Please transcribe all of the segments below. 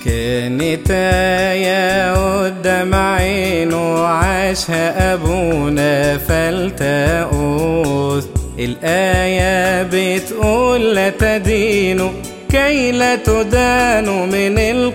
كانت آية قدام عينه عاشها أبونا فلتقوس الآية بتقول لا تدينوا كي لا تدانوا من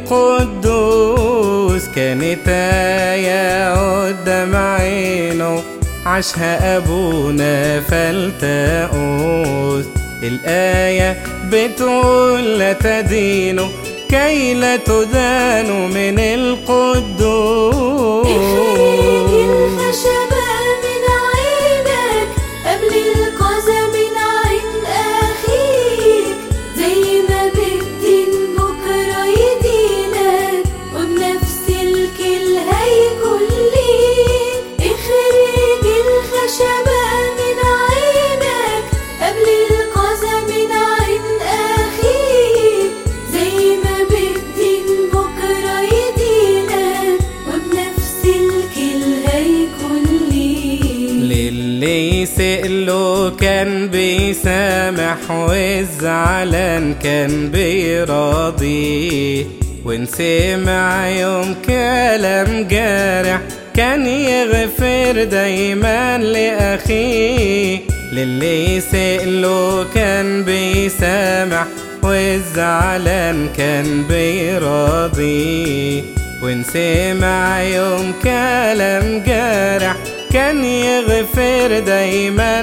القدوس كانت آية قدام عينه عاشها أبونا فلتقوس الآية بتقول لا تدينوا كي لا تدانوا من القدوس اخرج الخشبة من عينك قبل القذى من عين أخيك زي ما بالدين بكرة يدينك وبنفس الكل هيكون ليك اخرج الخشبة من عينك قبل القذى من عين أخيك زي ما بالدين بكرة يدينك وبنفس الكل هيكون ليك للي يسأله كان بيسامح والزعلان كان بيراضيه وان سمع يوم كلام جارح كان يغفر دايما لأخيه للي يسأله كان بيسامح والزعلان كان بيراضيه وان سمع يوم كلام جارح كان يغفر دايما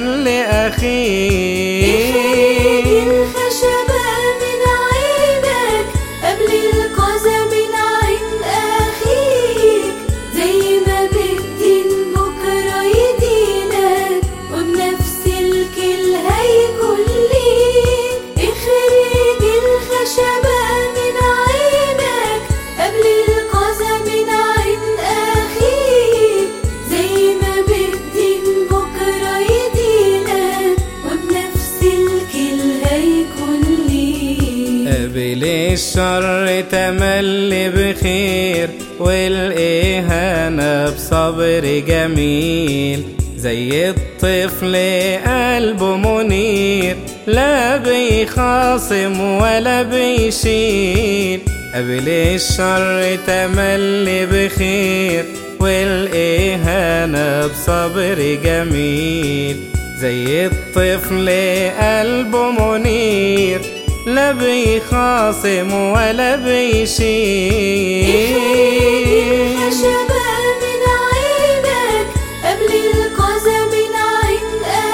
اخرج لأخيه الخشبة من عينك قبل القذى من عين أخيك زي ما بالدين بكرة يدينك وبنفس الكل هيكون ليك اخرج الخشبة من عينك قبل القذى من عين أخيك زي ما بالدين بكرة يدينك وبنفس الكل هيكون ليك قبل الشر تملي بخير والإهانة بصبر جميل زي الطفل قلبه منير لا بيخاصم ولا بيشيل قبل الشر تملي بخير والإهانة بصبر جميل زي الطفل قلبه منير لا بيخاصم ولا بيشيل الخشبة من عينك قبل القذى من عين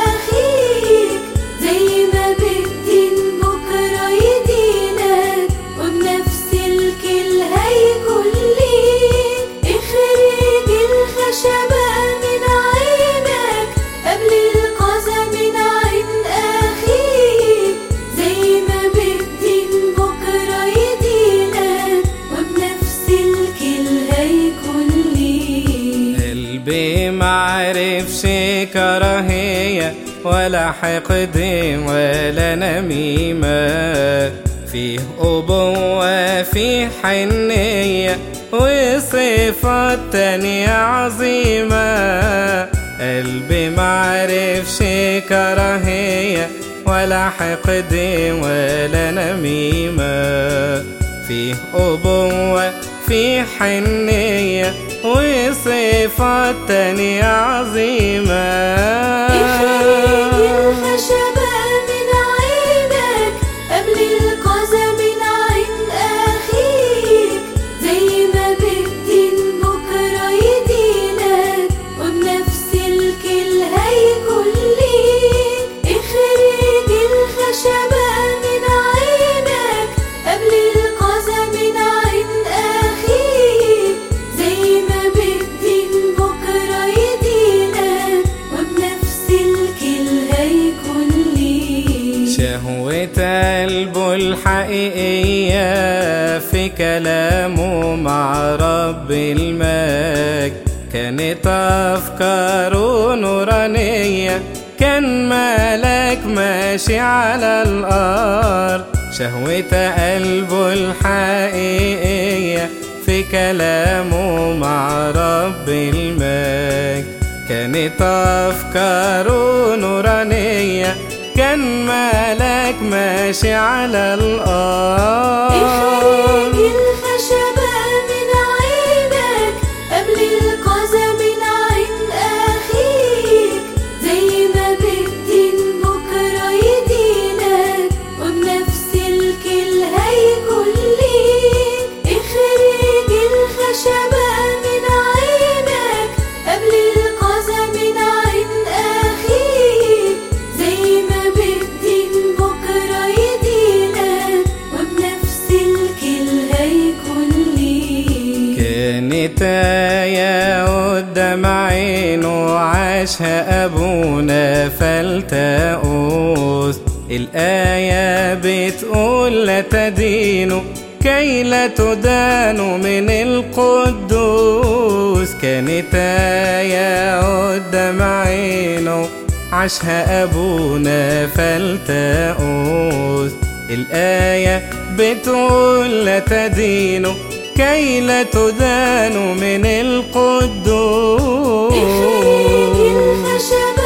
أخيك زي ما بالدين بكرة يدينك وبنفس الكل هيكون ليك اخرج الخشبة من عينك قبل القذى من عين أخيك زي ما بالدين بكرة يدينك وبنفس الكل هيكون ليك قلبي معرفش كراهية ولا حقد ولا نميمة فيه أبوة فيه حنية وصفات تانية عظيمة قلبي معرفش كراهية ولا حقد ولا نميمة فيه أبوة فيه حنية وصفات تانية عظيمة اخرج الخشبة من عينك قبل القذى من عين أخيك زي ما بالدين بكرة يدينك وبنفس الكل هيكون ليك اخرج الخشبة من عينك قبل القذى من عين أخيك زي ما بالدين بكرة يدينك وبنفس الكل هيكون ليك شهوة قلبه الحقيقية في كلامه مع رب المجد كانت أفكاره نورانية كان ملاك ماشي على الأرض شهوة قلبه الحقيقية في كلامه مع رب المجد كانت أفكاره نورانية كان ملاك ماشي على الأرض اخرج الخشبة الخشبة من عينك قبل القذى من عين أخيك زي ما بالدين بكرة يدينك وبنفس الكل هيكون ليك اخرج الخشبة من عينك قبل القذى من عين أخيك زي ما بالدين بكرة يدينك وبنفس الكل هيكون ليك كانت آية قدام عينه عاشها أبونا فلتقوس الآية بتقول لا تدينوا كي لا تدانوا من القدوس كانت آية قدام عينه عاشها أبونا فلتقوس الآية بتقول لا تدينوا كي لا تدانوا من اخرج القدوس الخشبة